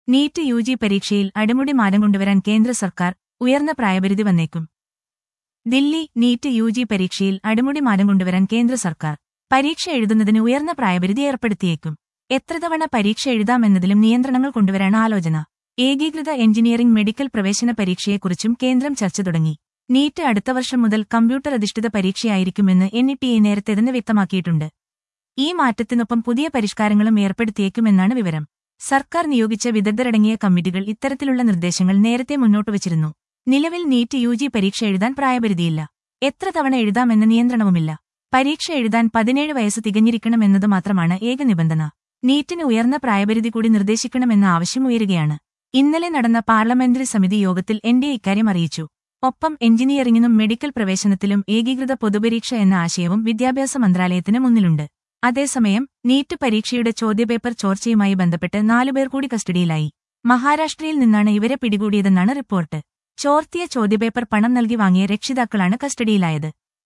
NEET U G പരീക്ഷയിൽ അടിമുടി മാറ്റം കൊണ്ടുവരാൻ കേന്ദ്ര സർക്കാർ ഉയർന്ന പ്രായപരിധി വന്നേക്കും ദില്ലി നീറ്റ് യു ജി പരീക്ഷയിൽ അടിമുടി മാറ്റം കൊണ്ടുവരാൻ കേന്ദ്ര സർക്കാർ പരീക്ഷ എഴുതുന്നതിന് ഉയർന്ന പ്രായപരിധി ഏർപ്പെടുത്തിയേക്കും എത്ര തവണ പരീക്ഷ എഴുതാമെന്നതിലും നിയന്ത്രണങ്ങൾ കൊണ്ടുവരാൻ ആലോചന ഏകീകൃത എഞ്ചിനീയറിംഗ് മെഡിക്കൽ പ്രവേശന പരീക്ഷയെക്കുറിച്ചും കേന്ദ്രം ചർച്ച തുടങ്ങി നീറ്റ് അടുത്ത വർഷം മുതൽ കമ്പ്യൂട്ടർ അധിഷ്ഠിത പരീക്ഷയായിരിക്കുമെന്ന് എൻ ഇ ടി എ നേരത്തെ തന്നെ വ്യക്തമാക്കിയിട്ടുണ്ട് ഈ മാറ്റത്തിനൊപ്പം പുതിയ പരിഷ്കാരങ്ങളും ഏർപ്പെടുത്തിയേക്കുമെന്നാണ് വിവരം സർക്കാർ നിയോഗിച്ച വിദഗ്ധരടങ്ങിയ കമ്മിറ്റികൾ ഇത്തരത്തിലുള്ള നിർദ്ദേശങ്ങൾ നേരത്തെ മുന്നോട്ട് വച്ചിരുന്നു നിലവിൽ നീറ്റ് യു ജി പരീക്ഷ എഴുതാൻ പ്രായപരിധിയില്ല എത്ര തവണ എഴുതാമെന്ന നിയന്ത്രണവുമില്ല പരീക്ഷ എഴുതാൻ പതിനേഴ് വയസ്സ് തികഞ്ഞിരിക്കണമെന്നത് മാത്രമാണ് ഏക നിബന്ധന നീറ്റിന് ഉയർന്ന പ്രായപരിധി കൂടി നിർദ്ദേശിക്കണമെന്ന ആവശ്യം ഉയരുകയാണ് ഇന്നലെ നടന്ന പാർലമെന്ററി സമിതി യോഗത്തിൽ എൻ ഡി എ ഇക്കാര്യം അറിയിച്ചു ഒപ്പം എഞ്ചിനീയറിംഗിനും മെഡിക്കൽ പ്രവേശനത്തിലും ഏകീകൃത പൊതുപരീക്ഷ എന്ന ആശയവും വിദ്യാഭ്യാസ മന്ത്രാലയത്തിന് മുന്നിലുണ്ട് അതേസമയം നീറ്റ് പരീക്ഷയുടെ ചോദ്യപേപ്പർ ചോർച്ചയുമായി ബന്ധപ്പെട്ട് നാലുപേർ കൂടി കസ്റ്റഡിയിലായി മഹാരാഷ്ട്രയിൽ നിന്നാണ് ഇവരെ പിടികൂടിയതെന്നാണ് റിപ്പോർട്ട് ചോർത്തിയ ചോദ്യപേപ്പർ പണം നൽകി വാങ്ങിയ രക്ഷിതാക്കളാണ് കസ്റ്റഡിയിലായത്